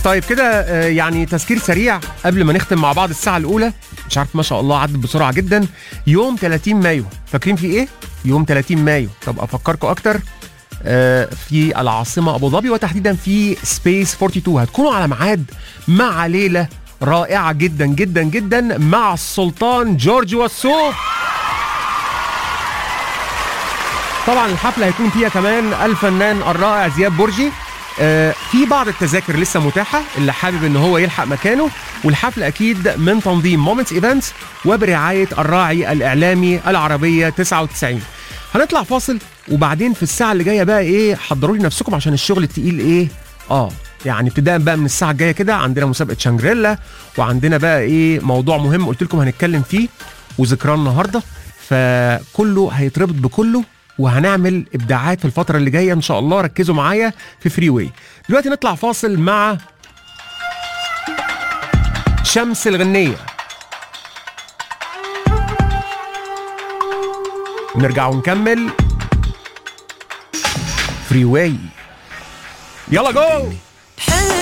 طيب كده آه، يعني تذكير سريع قبل ما نختم مع بعض الساعة الأولى مش عارف ما شاء الله عدت بسرعة جدا يوم 30 مايو فاكرين في إيه؟ يوم 30 مايو طب أفكركم أكتر آه، في العاصمة أبو ظبي وتحديدا في سبيس 42 هتكونوا على ميعاد مع ليلة رائعة جدا جدا جدا مع السلطان جورج وسوف طبعا الحفله هيكون فيها كمان الفنان الرائع زياد برجي آه، في بعض التذاكر لسه متاحه اللي حابب ان هو يلحق مكانه والحفله اكيد من تنظيم مومنتس ايفنتس وبرعايه الراعي الاعلامي العربيه 99 هنطلع فاصل وبعدين في الساعه اللي جايه بقى ايه حضروا لي نفسكم عشان الشغل التقيل ايه اه يعني ابتداء بقى من الساعه الجايه كده عندنا مسابقه شانجريلا وعندنا بقى ايه موضوع مهم قلت لكم هنتكلم فيه وذكرى النهارده فكله هيتربط بكله وهنعمل ابداعات في الفتره اللي جايه ان شاء الله ركزوا معايا في فري واي دلوقتي نطلع فاصل مع شمس الغنيه نرجع ونكمل فري واي يلا جو